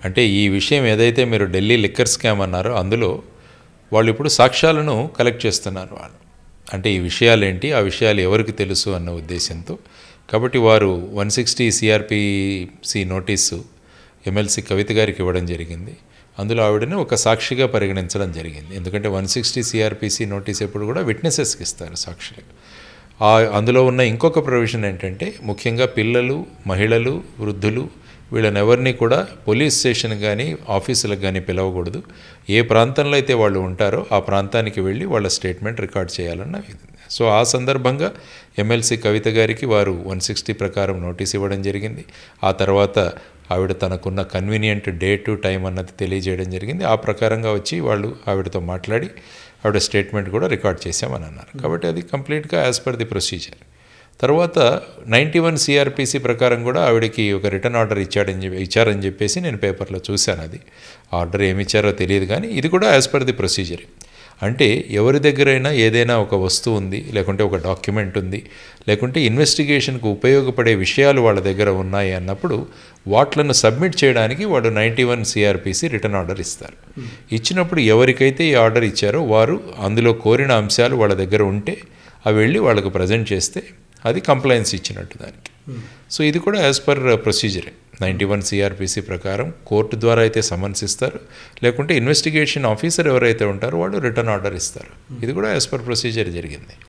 అంటే ఈ విషయం ఏదైతే మీరు ఢిల్లీ లిక్కర్ స్కామ్ అన్నారో అందులో వాళ్ళు ఇప్పుడు సాక్ష్యాలను కలెక్ట్ చేస్తున్నారు వాళ్ళు అంటే ఈ విషయాలు ఏంటి ఆ విషయాలు ఎవరికి తెలుసు అన్న ఉద్దేశంతో కాబట్టి వారు one sixty CrPC notice MLC Kavitha గారికి ఇవ్వడం జరిగింది అందులో ఆవిడని ఒక సాక్షిగా పరిగణించడం జరిగింది ఎందుకంటే వన్ సిక్స్టీ సిఆర్పిసి నోటీస్ ఎప్పుడు కూడా విట్నెసెస్కి ఇస్తారు సాక్షులు ఆ అందులో ఉన్న ఇంకొక ప్రొవిజన్ ఏంటంటే ముఖ్యంగా పిల్లలు మహిళలు వృద్ధులు వీళ్ళని ఎవరిని కూడా పోలీస్ స్టేషన్ కానీ ఆఫీసులకు కానీ పిలవకూడదు ఏ ప్రాంతంలో అయితే వాళ్ళు ఉంటారో ఆ ప్రాంతానికి వెళ్ళి వాళ్ళ స్టేట్మెంట్ రికార్డ్ చేయాలన్న ఇది సో ఆ సందర్భంగా ఎమ్మెల్సీ కవిత గారికి వారు వన్ సిక్స్టీ ప్రకారం నోటీస్ ఇవ్వడం జరిగింది ఆ తర్వాత ఆవిడ తనకున్న కన్వీనియంట్ డే టు టైం అన్నది తెలియజేయడం జరిగింది ఆ ప్రకారంగా వచ్చి వాళ్ళు ఆవిడతో మాట్లాడి ఆవిడ స్టేట్మెంట్ కూడా రికార్డ్ చేశామని అన్నారు కాబట్టి అది కంప్లీట్గా యాజ్ పర్ ది ప్రొసీజర్ తర్వాత నైంటీ వన్ సిఆర్పిసి ప్రకారం కూడా ఆవిడకి ఒక రిటర్న్ ఆర్డర్ ఇచ్చాడని చెప్పి ఇచ్చారని చెప్పేసి నేను పేపర్లో చూశాను అది ఆర్డర్ ఏమి ఇచ్చారో తెలియదు కానీ ఇది కూడా యాజ్ పర్ ది ప్రొసీజర్ అంటే ఎవరి దగ్గరైనా ఏదైనా ఒక వస్తువు ఉంది లేకుంటే ఒక డాక్యుమెంట్ ఉంది లేకుంటే ఇన్వెస్టిగేషన్కు ఉపయోగపడే విషయాలు వాళ్ళ దగ్గర ఉన్నాయి అన్నప్పుడు వాట్లను సబ్మిట్ చేయడానికి వాడు ninety one CrPC return order ఇస్తారు ఇచ్చినప్పుడు ఎవరికైతే ఈ ఆర్డర్ ఇచ్చారో వారు అందులో కోరిన అంశాలు వాళ్ళ దగ్గర ఉంటే అవి వెళ్ళి వాళ్ళకు ప్రజెంట్ చేస్తే అది కంప్లైన్స్ ఇచ్చినట్టు దానికి సో ఇది కూడా యాజ్ పర్ ప్రొసీజరే నైంటీ వన్ సిఆర్పిసి ప్రకారం కోర్టు ద్వారా అయితే సమన్స్ ఇస్తారు లేకుంటే ఇన్వెస్టిగేషన్ ఆఫీసర్ ఎవరైతే ఉంటారో వాళ్ళు రిటర్న్ ఆర్డర్ ఇస్తారు ఇది కూడా యాజ్ పర్ ప్రొసీజర్ జరిగింది